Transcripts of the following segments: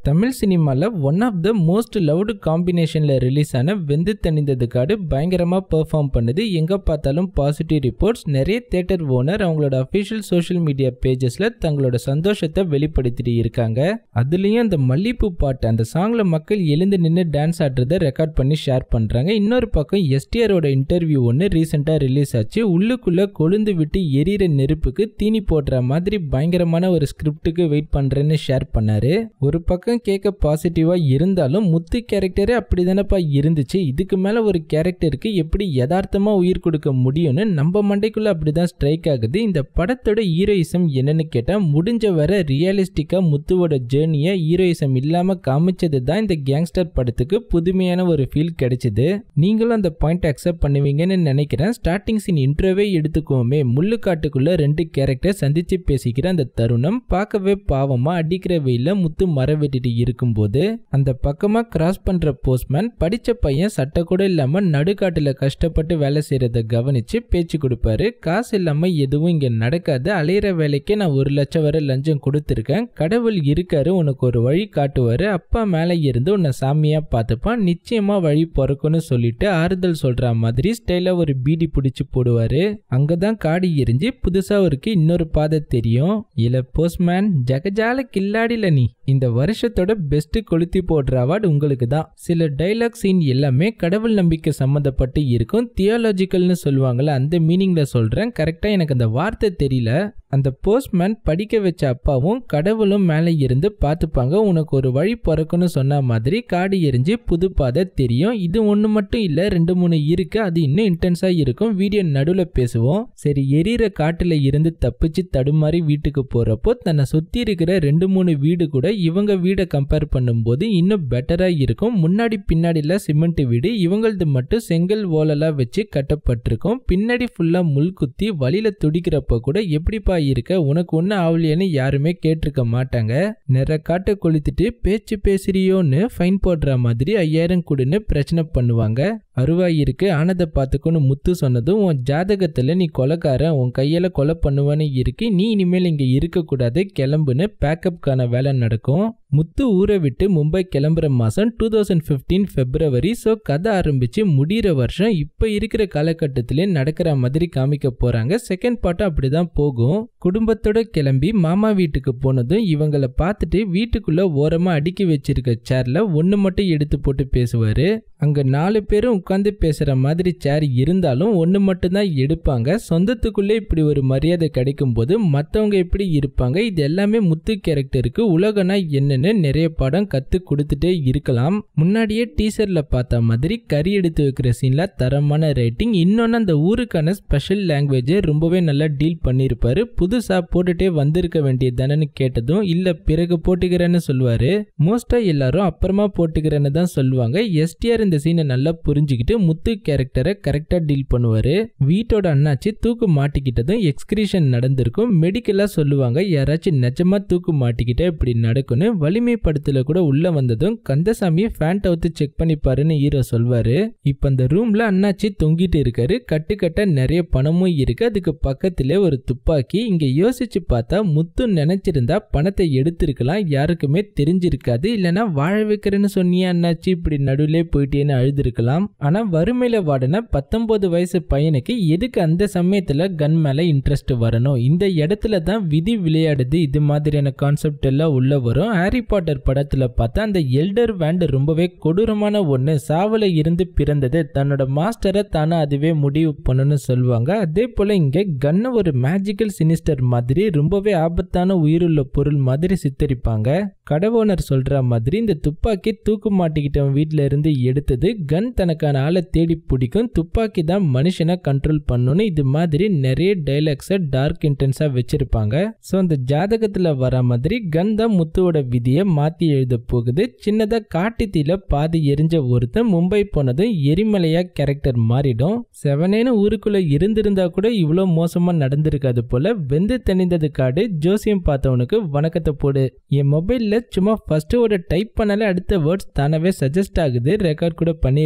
தமிழ் சினிமாவில் one of the most loved காம்பினேஷனில் release ஆன வெந்து தணிந்தது காடு பயங்கரமாக பெர்ஃபார்ம் பண்ணுது எங்கே பார்த்தாலும் பாசிட்டிவ் ரிப்போர்ட்ஸ் நிறைய தேட்டர் ஓனர் அவங்களோட அஃபிஷியல் சோஷியல் மீடியா பேஜஸில் தங்களோட சந்தோஷத்தை வெளிப்படுத்திட்டு இருக்காங்க அதுலேயும் அந்த மல்லிப்பூ பாட்டு அந்த சாங்கில் மக்கள் எழுந்து நின்று டான்ஸ் ஆடுறதை ரெக்கார்ட் பண்ணி ஷேர் பண்ணுறாங்க இன்னொரு பக்கம் எஸ்டிஆரோட இன்டர்வியூ ஒன்று ரீசெண்டாக ரிலீஸ் ஆச்சு உள்ளுக்குள்ளே கொழுந்து விட்டு எரியிற நெருப்புக்கு தீனி போடுற மாதிரி பயங்கரமான ஒரு ஸ்கிரிப்டுக்கு வெயிட் பண்ணுறேன்னு ஷேர் பண்ணாரு ஒரு பக்கம் கேட்க பாசிட்டிவாக இருந்தாலும் முத்து கேரக்டரே அப்படி தானப்பா இருந்துச்சு இதுக்கு மேலே ஒரு கேரக்டருக்கு எப்படி யதார்த்தமாக உயிர் கொடுக்க முடியும்னு நம்ம மண்டைக்குள்ளே அப்படி தான் ஸ்ட்ரைக் ஆகுது இந்த படத்தோட ஹீரோயிசம் என்னன்னு கேட்டால் முடிஞ்ச வர ரியலிஸ்டிக்காக முத்துவோட ஜேர்னியை ஹீரோயிசம் இல்லாமல் காமிச்சது தான் இந்த கேங்ஸ்டர் படத்துக்கு புதுமையான ஒரு ஃபீல் கிடைச்சிது நீங்களும் அந்த பாயிண்ட் அக்செப்ட் பண்ணுவீங்கன்னு நினைக்கிறேன் ஸ்டார்டிங் சீன் இன்ட்ரோவே எடுத்துக்கோமே முள்ளுக்காட்டுக்குள்ள ரெண்டு கேரக்டர் சந்திச்சு பேசிக்கிற அந்த தருணம் பார்க்கவே பாவமா அடிக்கிற வெயில முத்து மர வெட்டிட்டு இருக்கும்போது அந்த பக்கமா கிராஸ் பண்ற போஸ்ட்மேன் படிச்ச பையன் சட்டை கூட இல்லாம நடுக்காட்டுல கஷ்டப்பட்டு வேலை செய்யறத கவனிச்சு பேச்சு கொடுப்பாரு காசு இல்லாம எதுவும் இங்க நடக்காது அலையிற வேலைக்கு நான் ஒரு லட்சம் வரை லஞ்சம் கொடுத்துருக்கேன் கடவுள் இருக்காரு உனக்கு ஒரு வழி காட்டுவாரு அப்பா மேல இருந்து உன்னை சாமியா பார்த்துப்பான் நிச்சயமா வழி பிறக்கும்னு சொல்லிட்டு ஆறுதல் சொல்ற மாதிரி ஸ்டைலா ஒரு பீடி பிடிச்சு போடுவாரு அங்கதான் காடி எரிஞ்சு புதுசா அவருக்கு இன்னொரு பாதை தெரியும் இல்ல போஸ்ட்மேன் ஜகஜால கில்லாடில நீ இந்த வருஷத்தோட பெஸ்ட் கொளுத்தி போடுற அவார்டு உங்களுக்கு தான் சில டைலாக் சீன் எல்லாமே கடவுள் நம்பிக்கை சம்மந்தப்பட்டு இருக்கும் தியாலஜிக்கல்னு சொல்லுவாங்கல்ல அந்த மீனிங்ல சொல்றேன் கரெக்டா எனக்கு அந்த வார்த்தை தெரியல அந்த போஸ்ட்மேன் படிக்க வச்ச அப்பாவும் கடவுளும் மேலே இருந்து பார்த்துப்பாங்க உனக்கு ஒரு வழி பிறக்குன்னு சொன்ன மாதிரி காடு எரிஞ்சு புது பாதை தெரியும் இது ஒன்று மட்டும் இல்லை ரெண்டு மூணு இருக்கு அது இன்னும் இன்டென்ஸாக இருக்கும் வீடியோ நடுவில் பேசுவோம் சரி எரியிற காட்டில் இருந்து தப்பிச்சு தடுமாறி வீட்டுக்கு போகிறப்போ தன்னை சுற்றி இருக்கிற ரெண்டு மூணு வீடு கூட இவங்க வீடை கம்பேர் பண்ணும்போது இன்னும் பெட்டராக இருக்கும் முன்னாடி பின்னாடிலாம் சிமெண்ட் வீடு இவங்களது மட்டும் செங்கல் ஓலெல்லாம் வச்சு கட்டப்பட்டிருக்கும் பின்னாடி ஃபுல்லாக முள் குத்தி வழியில் துடிக்கிறப்ப கூட எப்படிப்பா இருக்க உனக்கு ஒன்றும் ஆகலையேன்னு யாருமே கேட்டிருக்க மாட்டாங்க நிற காட்டை கொளுத்திட்டு பேச்சு பேசுறியோன்னு ஃபைன் போடுற மாதிரி ஐயாயிரம் கொடுன்னு பிரச்சனை பண்ணுவாங்க அருவாய் இருக்கு ஆனதை பார்த்துக்கோன்னு முத்து சொன்னதும் உன் ஜாதகத்தில் நீ கொலைக்காரன் உன் கையில் கொலை பண்ணுவான்னு இருக்கு நீ இனிமேல் இங்கே இருக்கக்கூடாது கிளம்புன்னு பேக்கப்கான வேலை நடக்கும் முத்து ஊரை விட்டு மும்பை கிளம்புற மாதம் two thousand fifteen February so கதை ஆரம்பித்து முடிகிற வருஷம் இப்போ இருக்கிற காலகட்டத்திலே நடக்கிற மாதிரி காமிக்க போகிறாங்க செகண்ட் பார்ட்டும் அப்படி தான் போகும் குடும்பத்தோட கிளம்பி மாமா வீட்டுக்கு போனதும் இவங்களை பார்த்துட்டு வீட்டுக்குள்ளே ஓரமாக அடுக்கி வச்சிருக்க சேரில் ஒன்று மட்டும் எடுத்து போட்டு பேசுவார் அங்கே நாலு பேரும் உட்காந்து பேசுகிற மாதிரி சேர் இருந்தாலும் ஒன்று மட்டும்தான் எடுப்பாங்க சொந்தத்துக்குள்ளே இப்படி ஒரு மரியாதை கிடைக்கும் போது மற்றவங்க எப்படி இருப்பாங்க இது எல்லாமே முத்து கேரக்டருக்கு உலகனா என்னன்னு நிறைய படம் கற்று கொடுத்துட்டே இருக்கலாம் முன்னாடியே டீசரில் பார்த்த மாதிரி கறி எடுத்து வைக்கிற சீனில் தரமான ரேட்டிங் இன்னொன்று அந்த ஊருக்கான ஸ்பெஷல் லாங்குவேஜை ரொம்பவே நல்லா டீல் பண்ணியிருப்பாரு புதுசாக போட்டுட்டே வந்திருக்க வேண்டியது தானேன்னு கேட்டதும் இல்லை பிறகு போட்டுக்கிறேன்னு சொல்லுவார் மோஸ்ட்டாக எல்லாரும் அப்புறமா போட்டுக்கிறேன்னு தான் சொல்லுவாங்க எஸ்டிஆர் இந்த சீனை நல்லா புரிஞ்சுக்கிட்டு முத்து கேரக்டரை கரெக்டாக டீல் பண்ணுவார் வீட்டோட அண்ணாச்சி தூக்கு மாட்டிக்கிட்டதும் எக்ஸ்கிரீஷன் நடந்திருக்கும் மெடிக்கலாக சொல்லுவாங்க யாராச்சும் நிஜமாக தூக்கு மாட்டிக்கிட்டா இப்படி நடக்கும்னு வலிமை படத்தில் கூட உள்ளே வந்ததும் கந்தசாமியை ஃபேன் அவுத்து செக் பண்ணிப்பாருன்னு ஹீரோ சொல்வார் இப்போ அந்த ரூமில் அண்ணாச்சி தொங்கிட்டு இருக்காரு கட்டுக்கட்ட நிறைய பணமும் இருக்கு அதுக்கு பக்கத்திலே ஒரு துப்பாக்கி இங்கே யோசிச்சு பார்த்தா முத்து நினைச்சிருந்தா பணத்தை எடுத்திருக்கலாம் யாருக்குமே தெரிஞ்சிருக்காது இல்லைன்னா வாழ வைக்கிறேன்னு சொன்னியா அண்ணாச்சி இப்படி நடுவிலே போயிட்டேன்னு அழுதுருக்கலாம் ஆனா வறுமையில வாடின பத்தொன்பது வயசு பையனுக்கு எதுக்கு அந்த சமயத்துல கன் மேல இன்ட்ரெஸ்ட் வரணும் இந்த இடத்துல தான் விதி விளையாடுது இது மாதிரியான கான்செப்ட் எல்லாம் உள்ள வரும் ஹாரி பாட்டர் படத்துல பார்த்தா அந்த எல்டர் வேண்ட் ரொம்பவே கொடூரமான ஒண்ணு சாவல இருந்து பிறந்தது தன்னோட மாஸ்டரை தானே அதுவே முடிவு பண்ணணும்னு சொல்லுவாங்க அதே போல இங்க கன்னை ஒரு மேஜிக்கல் சினிஸ்டர் மாதிரி ரொம்பவே ஆபத்தான உயிருள்ள பொருள் மாதிரி சித்தரிப்பாங்க கடவோனர் சொல்ற மாதிரி இந்த துப்பாக்கி தூக்கு மாட்டிக்கிட்டவன் வீட்டில இருந்து எடுத்தது கன் தனக்கான ஆளை தேடி பிடிக்கும் துப்பாக்கி தான் மனுஷனை கண்ட்ரோல் பண்ணணும்னு இது மாதிரி நிறைய டைலாக்ஸை டார்க் இன்டென்ஸாக வச்சிருப்பாங்க ஸோ அந்த ஜாதகத்தில் வர மாதிரி கன் தான் முத்துவோட விதியை மாற்றி எழுத போகுது சின்னதாக காட்டு தீல பாதி எரிஞ்ச ஒருத்தன் மும்பை போனதும் எரிமலையா கேரக்டர் மாறிடும் செவனேன்னு ஊருக்குள்ள இருந்திருந்தா கூட இவ்வளோ மோசமாக நடந்திருக்காது போல வெந்து தணிந்தது காடு ஜோசியம் பார்த்தவனுக்கு வணக்கத்தை போடு என் மொபைலில் சும்மா ஃபர்ஸ்ட் ஒரு டைப் பண்ணாலே அடுத்த வேர்ட்ஸ் தானவே சஜஸ்ட் ஆகுது ரெக்கார்ட் கூட பண்ணியிருக்கேன்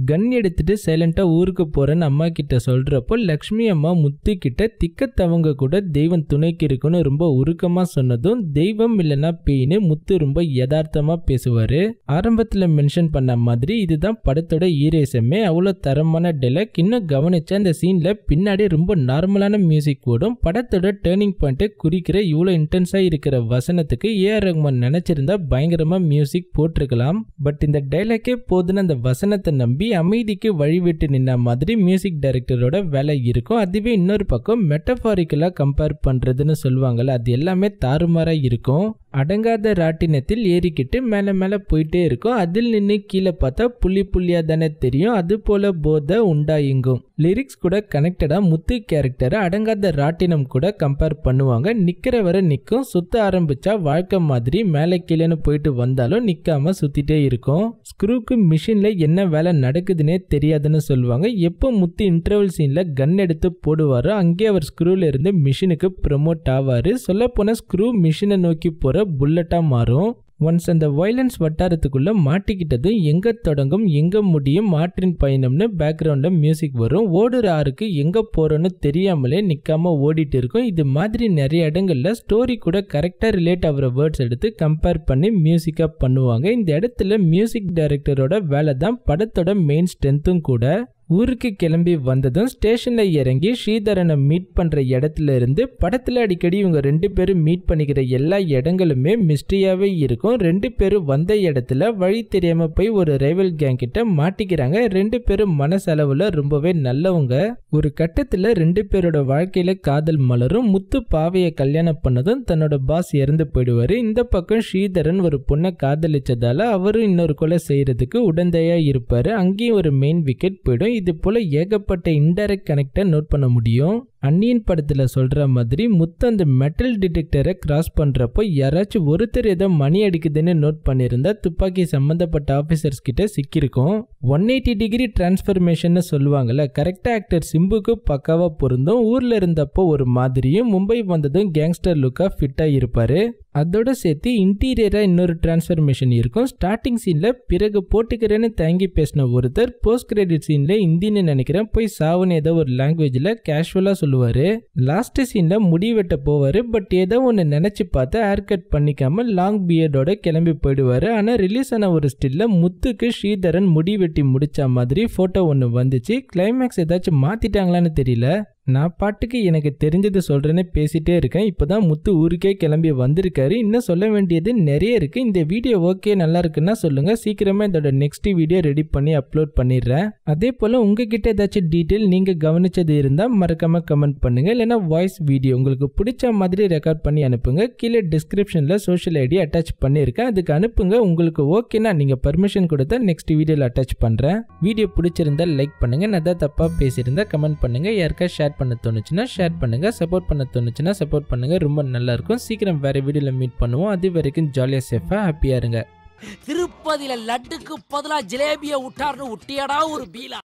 கன் எடுத்துட்டு சைலண்டா ஊருக்கு போறேன்னு அம்மா கிட்ட சொல்றப்போ லக்ஷ்மி அம்மா முத்து கிட்ட திக்கத்தவங்க கூட தெய்வம் துணைக்கு இருக்குன்னு ரொம்ப உருக்கமா சொன்னதும் தெய்வம் இல்லைன்னா பேயின்னு முத்து ரொம்ப யதார்த்தமா பேசுவாரு ஆரம்பத்துல மென்ஷன் பண்ண மாதிரி இதுதான் படத்தோட ஈரேசமே அவ்வளோ தரமான டெலக் இன்னும் கவனிச்சா இந்த சீன்ல பின்னாடி ரொம்ப நார்மலான மியூசிக் ஓடும் படத்தோட டேர்னிங் பாயிண்ட்டை குறிக்கிற இவ்வளோ இன்டென்ஸா இருக்கிற வசனத்துக்கு ஏஆர் ரஹ்மான் நினைச்சிருந்தா பயங்கரமா மியூசிக் போட்டிருக்கலாம் பட் இந்த டைலாக்கே போதுன்னு அந்த வசனத்தை நம்பி அமைதிக்கு வழிவிட்டு நின்ன மாதிரி மியூசிக் டைரக்டரோட வேலை இருக்கும் அதுவே இன்னொரு பக்கம் மெட்டபாரிக்கலா கம்பேர் பண்றதுன்னு சொல்லுவாங்கல்ல அது எல்லாமே தாறுமாறா இருக்கும் அடங்காத ராட்டினத்தில் ஏறிக்கிட்டு மேலே மேலே போயிட்டே இருக்கும் அதில் நின்று கீழே பார்த்தா புள்ளி புள்ளியாக தானே தெரியும் அது போல போத உண்டாயிங்கும் லிரிக்ஸ் கூட கனெக்டடாக முத்து கேரக்டரை அடங்காத ராட்டினம் கூட கம்பேர் பண்ணுவாங்க நிற்கிற வரை நிற்கும் சுத்த ஆரம்பிச்சா வாழ்க்கை மாதிரி மேலே கீழேன்னு போயிட்டு வந்தாலும் நிற்காம சுற்றிட்டே இருக்கும் ஸ்க்ரூக்கு மிஷினில் என்ன வேலை நடக்குதுன்னே தெரியாதுன்னு சொல்லுவாங்க எப்போ முத்து இன்டர்வல் சீனில் கன் எடுத்து போடுவாரோ அங்கே அவர் ஸ்க்ரூல இருந்து மிஷினுக்கு ப்ரொமோட் ஆவார் சொல்லப்போனால் ஸ்க்ரூ மிஷினை நோக்கி போகிற புல்லட்டாக மாறும் ஒன்ஸ் அந்த வயலன்ஸ் வட்டாரத்துக்குள்ள மாட்டிக்கிட்டதும் எங்க தொடங்கும் எங்க முடியும் ஆற்றின் பயணம்னு பேக்ரவுண்ட்ல மியூசிக் வரும் ஓடுற ஆறுக்கு எங்க போறோன்னு தெரியாமலே நிக்காம ஓடிட்டு இருக்கும் இது மாதிரி நிறைய இடங்கள்ல ஸ்டோரி கூட கரெக்டா ரிலேட் ஆகிற வேர்ட்ஸ் எடுத்து கம்பேர் பண்ணி மியூசிக்கா பண்ணுவாங்க இந்த இடத்துல மியூசிக் டைரக்டரோட வேலை தான் படத்தோட மெயின் ஸ்ட்ரென்த்தும் கூட ஊருக்கு கிளம்பி வந்ததும் ஸ்டேஷன்ல இறங்கி ஸ்ரீதரனை மீட் பண்ற இடத்துல இருந்து படத்துல அடிக்கடி இவங்க ரெண்டு பேரும் மீட் பண்ணிக்கிற எல்லா இடங்களுமே மிஸ்ட்ரியாவே இருக்கும் ரெண்டு பேரும் வந்த இடத்துல வழி தெரியாம போய் ஒரு ரைவல் கேங் கிட்ட மாட்டிக்கிறாங்க ரெண்டு பேரும் மனசளவுல ரொம்பவே நல்லவங்க ஒரு கட்டத்துல ரெண்டு பேரோட வாழ்க்கையில காதல் மலரும் முத்து பாவையை கல்யாணம் பண்ணதும் தன்னோட பாஸ் இறந்து போயிடுவாரு இந்த பக்கம் ஸ்ரீதரன் ஒரு பொண்ணை காதலிச்சதால அவரும் இன்னொரு கொலை செய்யறதுக்கு உடந்தையா இருப்பாரு அங்கேயும் ஒரு மெயின் விக்கெட் போயிடும் இது போல ஏகப்பட்ட இன்டைரக்ட் கனெக்டை நோட் பண்ண முடியும் அன்னியன் படத்தில் சொல்கிற மாதிரி முத்து அந்த மெட்டல் டிடெக்டரை கிராஸ் பண்ணுறப்போ யாராச்சும் ஒருத்தர் ஏதோ மணி அடிக்குதுன்னு நோட் பண்ணியிருந்தா துப்பாக்கி சம்மந்தப்பட்ட ஆஃபீஸர்ஸ் கிட்ட சிக்கியிருக்கும் ஒன் எயிட்டி டிகிரி டிரான்ஸ்ஃபர்மேஷன் சொல்லுவாங்கல்ல கரெக்டாக ஆக்டர் சிம்புக்கு பக்காவாக பொருந்தும் ஊரில் இருந்தப்போ ஒரு மாதிரியும் மும்பை வந்ததும் கேங்ஸ்டர் லுக்காக ஃபிட்டாக இருப்பார் அதோட சேர்த்து இன்டீரியராக இன்னொரு டிரான்ஸ்ஃபர்மேஷன் இருக்கும் ஸ்டார்டிங் சீனில் பிறகு போட்டுக்கிறேன்னு தயங்கி பேசின ஒருத்தர் போஸ்ட் கிரெடிட் சீனில் ஹிந்தின்னு நினைக்கிறேன் போய் சாவுன்னு ஏதோ ஒரு லாங்குவேஜில் கேஷுவலாக சொல்லுவார் லாஸ்ட் சீனில் முடி வெட்ட போவார் பட் ஏதோ ஒன்று நினச்சி பார்த்து ஹேர் கட் பண்ணிக்காம லாங் பியர்டோட கிளம்பி போயிடுவார் ஆனால் ரிலீஸ் ஆன ஒரு ஸ்டில்ல முத்துக்கு ஸ்ரீதரன் முடி வெட்டி முடிச்ச மாதிரி ஃபோட்டோ ஒன்று வந்துச்சு கிளைமேக்ஸ் ஏதாச்சும் மாற்றிட்டாங்களான்னு தெரியல நான் பாட்டுக்கு எனக்கு தெரிஞ்சது சொல்கிறேன்னு பேசிட்டே இருக்கேன் இப்போ தான் முத்து ஊருக்கே கிளம்பி வந்திருக்காரு இன்னும் சொல்ல வேண்டியது நிறைய இருக்குது இந்த வீடியோ ஓகே நல்லா இருக்குன்னா சொல்லுங்கள் சீக்கிரமாக இதோட நெக்ஸ்ட் வீடியோ ரெடி பண்ணி அப்லோட் பண்ணிடுறேன் அதே போல் உங்ககிட்ட ஏதாச்சும் டீட்டெயில் நீங்கள் கவனிச்சது இருந்தால் மறக்காமல் கமெண்ட் பண்ணுங்கள் இல்லைனா வாய்ஸ் வீடியோ உங்களுக்கு பிடிச்ச மாதிரி ரெக்கார்ட் பண்ணி அனுப்புங்க கீழே டிஸ்கிரிப்ஷனில் சோஷியல் ஐடி அட்டாச் பண்ணியிருக்கேன் அதுக்கு அனுப்புங்க உங்களுக்கு ஓகேனா நீங்கள் பர்மிஷன் கொடுத்தா நெக்ஸ்ட் வீடியோவில் அட்டாச் பண்ணுறேன் வீடியோ பிடிச்சிருந்தா லைக் பண்ணுங்கள் நான் தான் தப்பாக பேசியிருந்தா கமெண்ட் பண்ணுங்கள் யாருக்கா ஷேர் பண்ண தோணுச்சுன்னா ஷேர் பண்ணுங்கள் சப்போர்ட் பண்ண தோணுச்சுன்னா சப்போர்ட் பண்ணுங்கள் ரொம்ப நல்லாயிருக்கும் சீக்கிரம் வேறு வீடியோவில் மீட் பண்ணுவோம் அது வரைக்கும் ஜாலியாக சேஃபாக ஹாப்பியாக இருங்க திருப்பதியில லட்டுக்கு பதிலா ஜிலேபிய விட்டார்னு விட்டியடா ஒரு பீலா